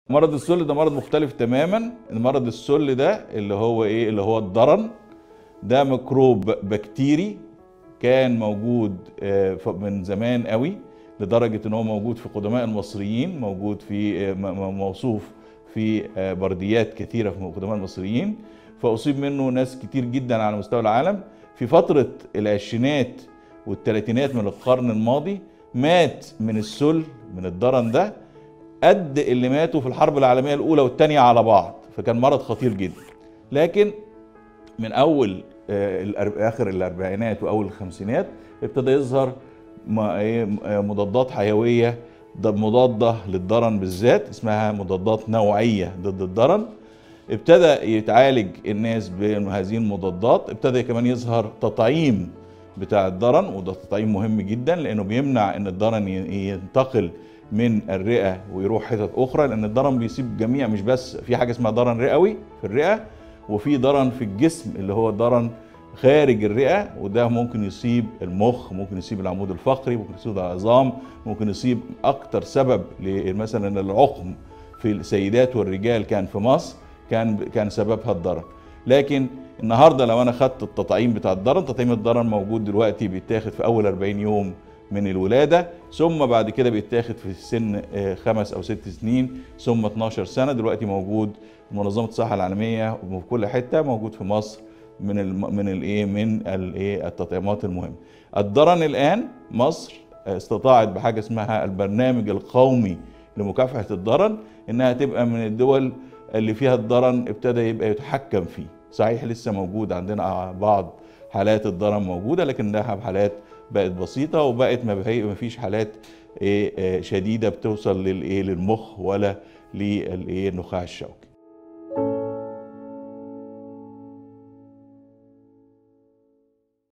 مرض السل ده مرض مختلف تماما مرض السل ده اللي هو ايه اللي هو الضرن ده ميكروب بكتيري كان موجود آه، ف- من زمان قوي لدرجة ان هو موجود في قدماء المصريين موجود في آه، م- م- موصوف في آه، برديات كثيرة في قدماء المصريين فأصيب منه ناس كتير جدا على مستوى العالم في فترة العشرينات والثلاثينات من القرن الماضي مات من السل من الضرن ده قد اللي ماتوا في الحرب العالمية الأولى والثانية على بعض فكان مرض خطير جدا لكن من أول آه، الأرب- آخر الأربعينات وأول الخمسينات ابتدى يظهر ما- إيه، آه، مضادات حيوية ضد- مضادة للضرن بالذات اسمها مضادات نوعية ضد الضرن ابتدى يتعالج الناس بهذه المضادات ابتدى كمان يظهر تطعيم بتاع الضرن وده تطعيم مهم جدا لانه بيمنع ان الضرن ي- ينتقل من الرئه ويروح حتت اخرى لان الضرن بيصيب جميع مش بس في حاجه اسمها ضرن رئوي في الرئه وفي ضرن في الجسم اللي هو ضرن خارج الرئه وده ممكن يصيب المخ ممكن يصيب العمود الفقري ممكن يصيب العظام ممكن يصيب اكتر سبب ل- مثلا العقم في السيدات والرجال كان في مصر كان كان سببها الضرن لكن النهارده لو انا خدت التطعيم بتاع الضرن تطعيم الضرن موجود دلوقتي بيتاخد في اول 40 يوم من الولاده ثم بعد كده بيتاخد في سن آه، خمس او ست سنين ثم 12 سنه دلوقتي موجود منظمه الصحه العالميه وفي كل حته موجود في مصر من الم... من الايه من الايه التطعيمات المهمه الضرن الان مصر استطاعت بحاجه اسمها البرنامج القومي لمكافحه الضرن انها تبقى من الدول اللي فيها الضرن ابتدى يبقى يتحكم فيه صحيح لسه موجود عندنا بعض حالات الضرن موجوده لكنها حالات بقت بسيطه وبقت ما بهي- ما فيش حالات إيه، آه، شديده بتوصل للايه للمخ ولا للايه النخاع الشوكي